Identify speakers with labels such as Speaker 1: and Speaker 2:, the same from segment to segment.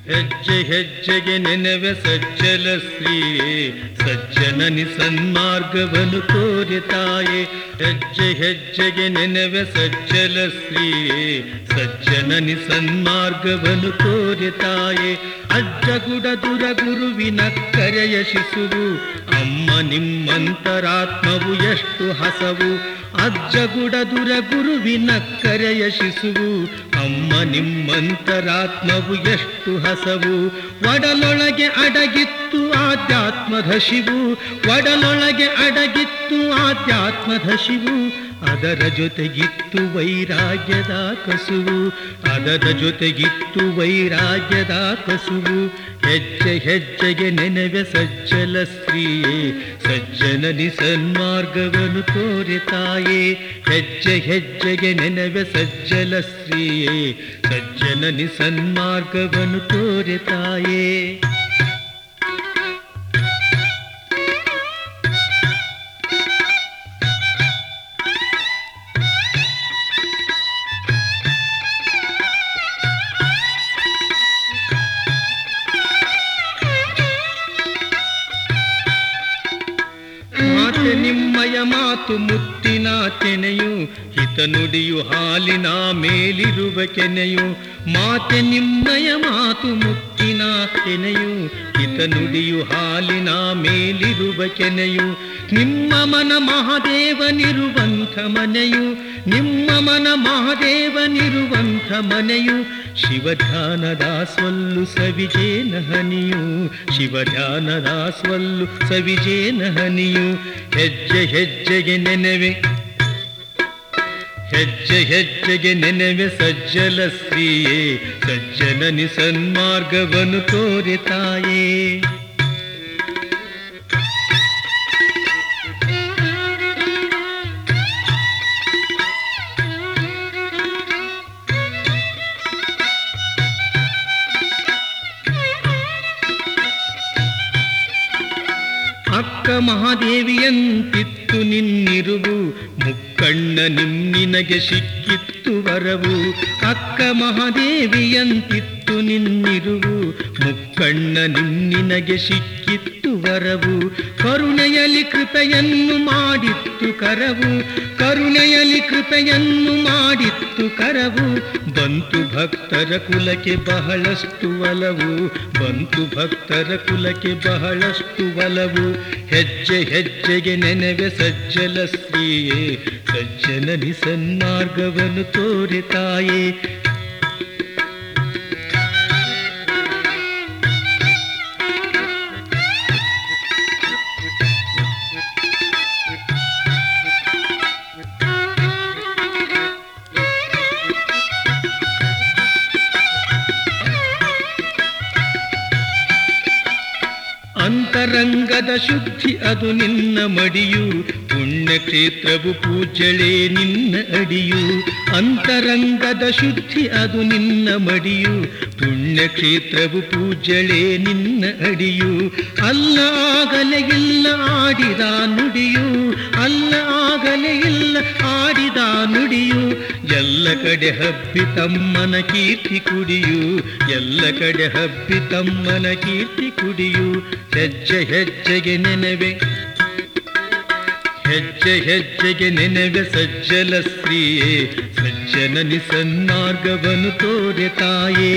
Speaker 1: ಹೆಜ್ಜೆ ಹೆಜ್ಜೆಗೆ ನೆನವೆ ಸಜ್ಜಲ ಶ್ರೀಯೇ ಸಜ್ಜನನಿ ಸನ್ಮಾರ್ಗವನ್ನು ತೋರಿತಾಯೆ ಹೆಜ್ಜೆ ಹೆಜ್ಜೆಗೆ ನೆನವೆ ಸಜ್ಜಲ ಶ್ರೀಯೇ ಸಜ್ಜನನಿ ಸನ್ಮಾರ್ಗವನ್ನು ತೋರಿತಾಯೆ ಅಜ್ಜಗುಡ ದುರ ಗುರುವಿನ ಕರೆಯ ಶಿಶುವು ಅಮ್ಮ ನಿಮ್ಮಂತರಾತ್ಮವು ಎಷ್ಟು ಹಸವು ಅಜ್ಜಗುಡ ದುರ ಗುರುವಿನ ಕರೆಯ ಶಿಶುವು ಅಮ್ಮ ನಿಮ್ಮಂತರಾತ್ಮವು ಎಷ್ಟು ಹಸವು ಒಡಲೊಳಗೆ ಅಡಗಿತ್ತು ಆಧ್ಯಾತ್ಮದ ಶಿವು ಒಡಲೊಳಗೆ ಅಡಗಿತ್ತು ಆಧ್ಯಾತ್ಮದ ಶಿವು ಅದರ ಜೊತೆಗಿತ್ತು ವೈರಾಗ್ಯದ ಕಸುವು ಅದರ ಜೊತೆಗಿತ್ತು ವೈರಾಗ್ಯದ ಕಸುವು ಹೆಜ್ಜೆ ಹೆಜ್ಜೆಗೆ ನೆನವೆ ಸಜ್ಜಲ ಸ್ತ್ರೀಯೇ ಸಜ್ಜನನಿ ಸನ್ಮಾರ್ಗವನ್ನು ತೋರಿತಾಯೇ ಹೆಜ್ಜೆ ಹೆಜ್ಜೆಗೆ ನೆನವೆ ಸಜ್ಜಲ ಸ್ತ್ರೀಯೇ ಸಜ್ಜನನಿ ಸನ್ಮಾರ್ಗವನ್ನು ತೋರಿತಾಯೇ ಮಾತೆ ನಿಮ್ಮಯ ಮಾತು ಮುತ್ತಿನ ತೆನೆಯು ಹಿತ ನುಡಿಯು ಹಾಲಿನ ಮೇಲಿರುವ ಕೆನೆಯು ಮಾತೆ ನಿಮ್ಮಯ ಮಾತು ಮುತ್ತಿನ ತೆನೆಯು ಹಿತ ನುಡಿಯು ಹಾಲಿನ ಮೇಲಿರುವ ಕೆನೆಯು ನಿಮ್ಮ ಮನ ಮಹಾದೇವನಿರುವಂಥ ಮನೆಯು ನಿಮ್ಮ ಮನ ಮಹಾದೇವನಿರುವಂಥ ಮನೆಯು ಶಿವಧ್ಯಾನದ ಸ್ವಲ್ಲು ಸವಿಜೇನ ಹನಿಯು ಶಿವಧ್ಯಾನದ ಸ್ವಲ್ಲು ಸವಿಜೇನ ಹನಿಯು ಹೆಜ್ಜೆ ಹೆಜ್ಜೆಗೆ ನೆನವೆ ಹೆಜ್ಜೆ ಹೆಜ್ಜೆಗೆ ನೆನವೆ ಸಜ್ಜಲ ಸ್ತ್ರೀಯೇ ಸಜ್ಜನನಿ ಸನ್ಮಾರ್ಗವನ್ನು ತೋರಿತಾಯೇ ಅಕ್ಕ ಮಹಾದೇವಿಯಂತಿತ್ತು ನಿನ್ನಿರುವು ಮುಕ್ಕಣ್ಣ ನಿನ್ನಿನಗೆ ಸಿಕ್ಕಿತ್ತು ವರವು ಅಕ್ಕ ಮಹಾದೇವಿಯಂತಿತ್ತು ನಿನ್ನಿರುವು ಮುಕ್ಕಣ್ಣ ನಿನ್ನಿನಗೆ ಸಿಕ್ಕಿತ್ತು ವರವು ಕರುಣೆಯಲಿ ಕೃಪೆಯನ್ನು ಮಾಡಿತ್ತು ಕರವು ಕರುಣೆಯಲಿ ಕೃಪೆಯನ್ನು ಮಾಡಿತ್ತು ಕರವು ಬಂತು ಭಕ್ತರ ಕುಲಕ್ಕೆ ಬಹಳಷ್ಟು ಒಲವು ಬಂತು ಭಕ್ತರ ಕುಲಕ್ಕೆ ಬಹಳಷ್ಟು ಒಲವು ಹೆಜ್ಜೆ ಹೆಜ್ಜೆಗೆ ನೆನವೆ ಸಜ್ಜಲ ಸ್ತ್ರೀಯೇ ಸಜ್ಜನನಿ ಸನ್ಮಾರ್ಗವನ್ನು ತೋರಿತಾಯೇ ಅಂತರಂಗದ ಶುದ್ಧಿ ಅದು ನಿನ್ನ ಮಡಿಯು ಪುಣ್ಯಕ್ಷೇತ್ರವು ಪೂಜಳೆ ನಿನ್ನ ಅಡಿಯು ಅಂತರಂಗದ ಶುದ್ಧಿ ಅದು ನಿನ್ನ ಮಡಿಯು ಪುಣ್ಯಕ್ಷೇತ್ರವು ಪೂಜಳೆ ನಿನ್ನ ಅಡಿಯು ಅಲ್ಲ ಆಗಲೇ ಇಲ್ಲ ಆಡಿದ ನುಡಿಯು ಅಲ್ಲ ಆಗಲೇ ಇಲ್ಲ ಆಡಿದ ನುಡಿಯು ಎಲ್ಲ ಕಡೆ ಹಬ್ಬಿ ತಮ್ಮನ ಕೀರ್ತಿ ಕುಡಿಯು ಎಲ್ಲ ಕಡೆ ಹಬ್ಬಿ ತಮ್ಮನ ಕೀರ್ತಿ ಕುಡಿಯು ಹೆಜ್ಜೆ ಹೆಜ್ಜೆಗೆ ನೆನವೆ ಹೆಜ್ಜೆ ಹೆಜ್ಜೆಗೆ ನೆನವೆ ಸಜ್ಜಲ ಸ್ತ್ರೀಯೇ ಸಜ್ಜನನಿ ಸನ್ಮಾರ್ಗವನ್ನು ತೋರೆ ತಾಯೇ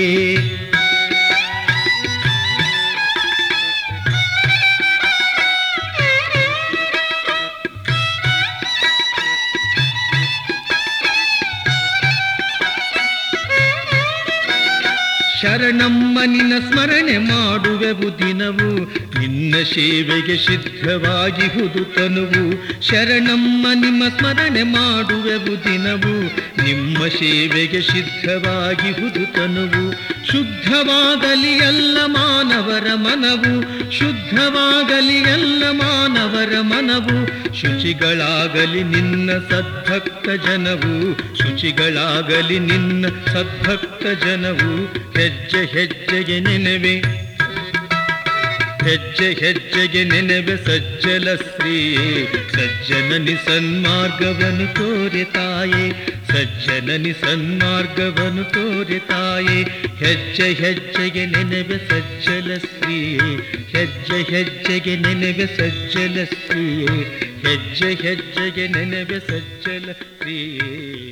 Speaker 1: ಶರಣಮ್ಮ ನಿನ್ನ ಸ್ಮರಣೆ ಮಾಡುವೆವು ದಿನವು ನಿನ್ನ ಸೇವೆಗೆ ಸಿದ್ಧವಾಗಿ ಹುದು ತನುವು ಶರಣಮ್ಮ ನಿಮ್ಮ ಸ್ಮರಣೆ ಮಾಡುವೆವು ದಿನವು ನಿಮ್ಮ ಸೇವೆಗೆ ಸಿದ್ಧವಾಗಿ ಹುದು ತನುವು ಶುದ್ಧವಾಗಲಿ ಎಲ್ಲ ಮಾನವರ ಮನವು ಶುದ್ಧವಾಗಲಿ ಎಲ್ಲ ಮಾನವರ ಮನವು ಶುಚಿಗಳಾಗಲಿ ನಿನ್ನ ಸದ್ಭಕ್ತ ಜನವು ಶುಚಿಗಳಾಗಲಿ ನಿನ್ನ ಸದ್ಭಕ್ತ ಜನವು ಹೆಜ್ಜೆ ಹೆಜ್ಜೆಗೆ ನೆನವೆ ಹೆಜ್ಜೆ ಹೆಜ್ಜೆಗೆ ನೆನೆವೆ ಸಜ್ಜಲ ಸ್ತ್ರೀಯೇ ಸಜ್ಜನನಿ ಸನ್ಮಾರ್ಗವನ್ನು ತೋರೆ ತಾಯೇ ಸಜ್ಜನನಿ ಸನ್ಮಾರ್ಗವನ್ನು ತೋರೆ ತಾಯೇ ಹೆಜ್ಜೆ ಹೆಜ್ಜೆಗೆ ನೆನೆವೆ ಸಜ್ಜಲ ಸ್ತ್ರೀಯೇ ಹೆಜ್ಜೆ ಹೆಜ್ಜೆಗೆ ನೆನೆವೆ ಸಜ್ಜಲ ಸ್ತ್ರೀಯೇ ಹೆಜ್ಜೆ ಹೆಜ್ಜೆಗೆ ನೆನೆವೆ ಸಜ್ಜಲ ಸ್ತ್ರೀಯೇ